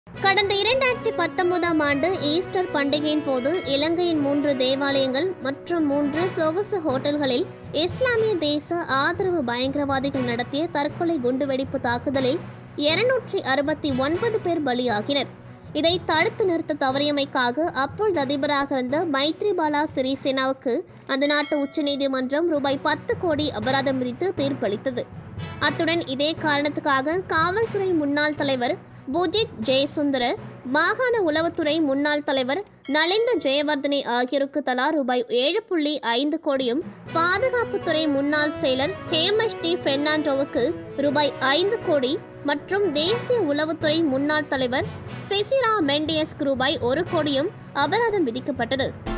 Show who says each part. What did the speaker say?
Speaker 1: கடந்த இரண்டாயிரத்தி பத்தொன்பதாம் ஆண்டு ஈஸ்டர் பண்டிகையின் போது இலங்கையின் மூன்று தேவாலயங்கள் மற்றும் மூன்று சொகுசு ஹோட்டல்களில் இஸ்லாமிய தேச ஆதரவு பயங்கரவாதிகள் நடத்திய தற்கொலை குண்டுவெடிப்பு தாக்குதலில் இருநூற்றி அறுபத்தி ஒன்பது பேர் பலியாகினர் இதை தடுத்து நிறுத்த தவறியமைக்காக அப்பொழுது அதிபராக இருந்த மைத்ரிபாலா சிறிசேனாவுக்கு அந்த நாட்டு உச்சநீதிமன்றம் ரூபாய் பத்து கோடி அபராதம் விதித்து தீர்ப்பளித்தது அத்துடன் இதே காரணத்துக்காக காவல்துறை முன்னாள் தலைவர் புஜித் ஜெயசுந்தர மாகாண உளவுத்துறை முன்னாள் தலைவர் நலிந்த ஜெயவர்தனே ஆகியோருக்கு தலா ரூபாய் ஏழு புள்ளி ஐந்து கோடியும் பாதுகாப்புத்துறை முன்னாள் செயலர் ஹேமஷ் டி பெர்னாண்டோவுக்கு ரூபாய் ஐந்து கோடி மற்றும் தேசிய உளவுத்துறை முன்னாள் தலைவர் சிசிரா மெண்டியஸ்க்கு ரூபாய் ஒரு கோடியும் அபராதம் விதிக்கப்பட்டது